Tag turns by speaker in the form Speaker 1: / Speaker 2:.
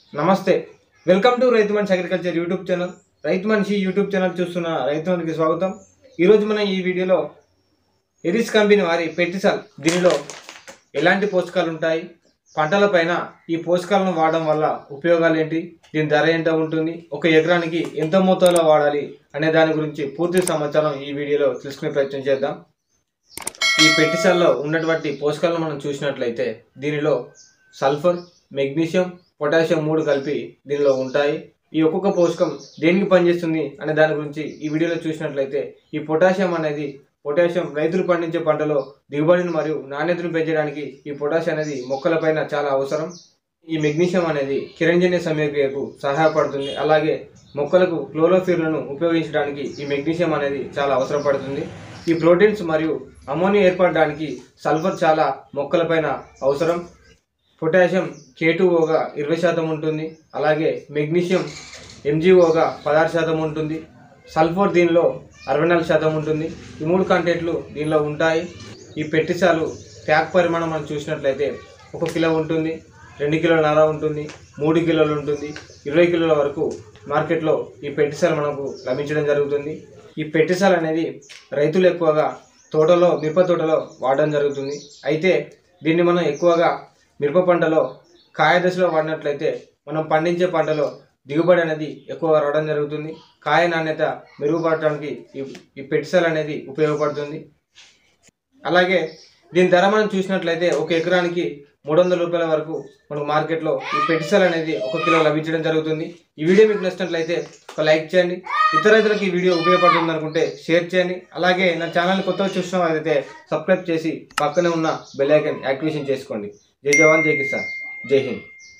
Speaker 1: నమస్తే welcome to రైతు మనిషి అగ్రికల్చర్ యూట్యూబ్ ఛానల్ రైతు మనిషి యూట్యూబ్ ఛానల్ చూస్తున్న రైతు మనిషికి స్వాగతం ఈరోజు మనం ఈ వీడియోలో ఎరిస్ కంపెనీ వారి పెట్టిసల్ దీనిలో ఎలాంటి పోషకాలు ఉంటాయి పంటలపైన ఈ పోషకాలను వాడడం వల్ల ఉపయోగాలు ఏంటి దీని ధర ఎంత ఉంటుంది ఒక ఎకరానికి ఎంత మోతాదులో వాడాలి అనే దాని గురించి పూర్తి సమాచారం ఈ వీడియోలో తెలుసుకునే ప్రయత్నం చేద్దాం ఈ పెట్టిసల్లో ఉన్నటువంటి పోషకాలను మనం చూసినట్లయితే దీనిలో సల్ఫర్ మెగ్నీషియం పొటాషియం మూడు కలిపి దీనిలో ఉంటాయి ఈ ఒక్కొక్క పోషకం దేనికి పనిచేస్తుంది అనే దాని గురించి ఈ వీడియోలో చూసినట్లయితే ఈ పొటాషియం అనేది పొటాషియం రైతులు పండించే పంటలో దిగుబడిని మరియు నాణ్యతను పెంచడానికి ఈ పొటాషియం అనేది మొక్కలపైన చాలా అవసరం ఈ మెగ్నీషియం అనేది కిరంజన్య సమయక్రియకు సహాయపడుతుంది అలాగే మొక్కలకు క్లోరోఫిర్లను ఉపయోగించడానికి ఈ మెగ్నీషియం అనేది చాలా అవసరపడుతుంది ఈ ప్రోటీన్స్ మరియు అమోనియా ఏర్పడడానికి సల్ఫర్ చాలా మొక్కలపైన అవసరం పొటాషియం కేటుఓగా ఇరవై శాతం ఉంటుంది అలాగే మెగ్నీషియం ఎంజీఓగా పదహారు శాతం ఉంటుంది సల్ఫర్ దీనిలో అరవై నాలుగు శాతం ఉంటుంది ఈ మూడు కంటెంట్లు దీనిలో ఉంటాయి ఈ పెట్టిసాలు ప్యాక్ పరిమాణం మనం చూసినట్లయితే ఒక కిలో ఉంటుంది రెండు కిలోల నర ఉంటుంది మూడు కిలోలు ఉంటుంది ఇరవై కిలోల వరకు మార్కెట్లో ఈ పెట్టిసాలు మనకు లభించడం జరుగుతుంది ఈ పెట్టిసాలు అనేది రైతులు ఎక్కువగా తోటలో మిరప తోటలో వాడడం జరుగుతుంది అయితే దీన్ని మనం ఎక్కువగా మిరప పంటలో కాయ దశలో వాడినట్లయితే మనం పండించే పంటలో దిగుబడి అనేది ఎక్కువగా రావడం జరుగుతుంది కాయ నాణ్యత మెరుగుపడటానికి ఈ ఈ పెట్సల్ అనేది ఉపయోగపడుతుంది అలాగే దీని ధర మనం చూసినట్లయితే ఒక ఎకరానికి మూడు వందల రూపాయల వరకు మనకు మార్కెట్లో ఈ పెట్సల్ అనేది ఒక కిలో లభించడం జరుగుతుంది ఈ వీడియో మీకు నచ్చినట్లయితే ఒక లైక్ చేయండి ఇతర రైతులకు ఈ వీడియో ఉపయోగపడుతుంది అనుకుంటే షేర్ చేయండి అలాగే నా ఛానల్ కొత్తగా చూసిన వారైతే సబ్స్క్రైబ్ చేసి పక్కనే ఉన్న బెల్ ఐకాన్ యాక్టివేషన్ చేసుకోండి జై జవాన్ జై కిసాన్ జై హింద్